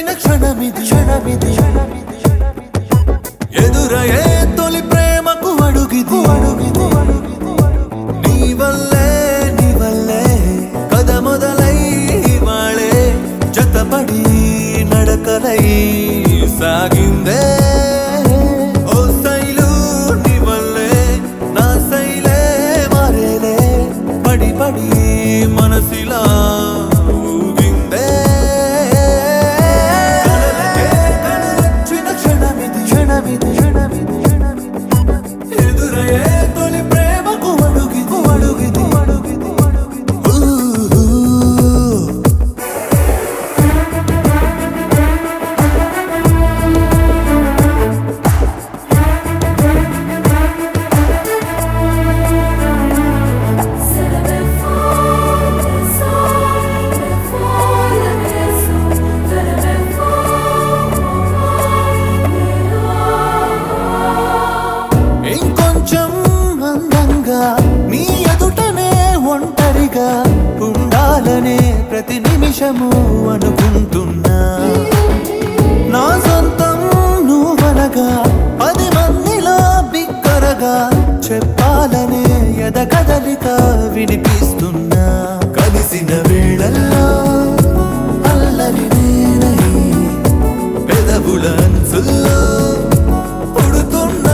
వచ్చిన క్షణమిది క్షణమిది ఎదురయ్యే తొలి ప్రేమకు అడుగిది అడుగిది నీ వల్లే నీ వల్లే కథ మొదలై వాళే జతపడి నడకలై సాగిందే ఓ శైలు నీ వల్లే నా శైలే మారేలే పడి పడి మనసిలా ఊగిందే కలలకే కలలొచ్చిన క్షణమిది క్షణమిది క్షణమిది క్షణమిది ఎదురయ్యే తొలి ప్రేమకు అడుగిది అడుగిది అడుగిది అడుగిది ఊహూ. Said it before, it's all before the mist. Said it before, ఇంకొంచెం అందంగా నీ ఎదుటనే ఒంటరిగా ఉండాలనే ప్రతి నిమిషము అనుకుంటున్నా నా సొంతం నువ్వనగా పది మందిలో బిక్కరగా చెప్పాలనే ఎద కదలిక వినిపిస్తున్నా కలిసిన వేళల్లో అల్లరి నేనై పెదవుల అంచుల్లో పుడుతున్నా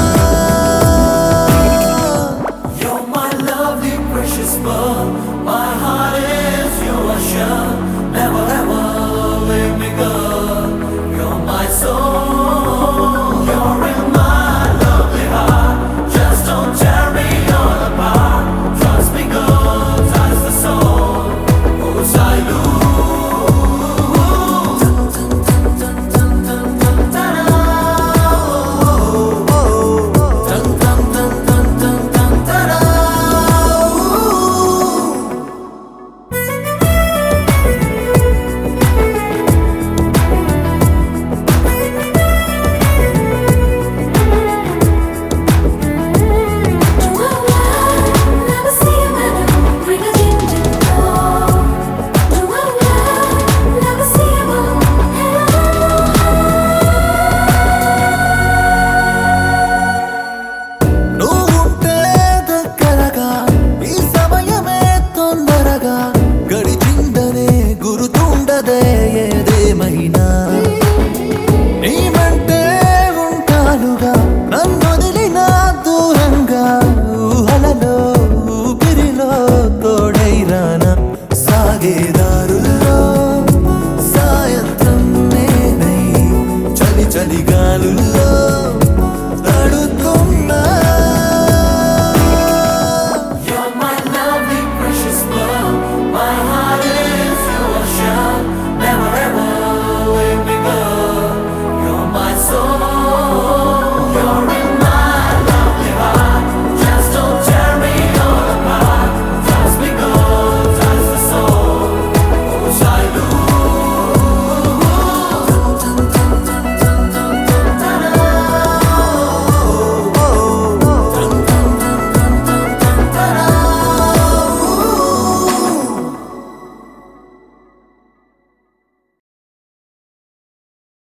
You're my lovely precious bud My heart is your shell Never ever let me go You're my soul You're in my lovely heart Just don't tear me all apart Trust me good, touch the soul Who's I Never see a man bring a ginger Never see a నువ్వుంటే దగ్గరగా ఈ సమయమే తొందరగా గడిచిందనే గురుతుండదే ఏదేమైనా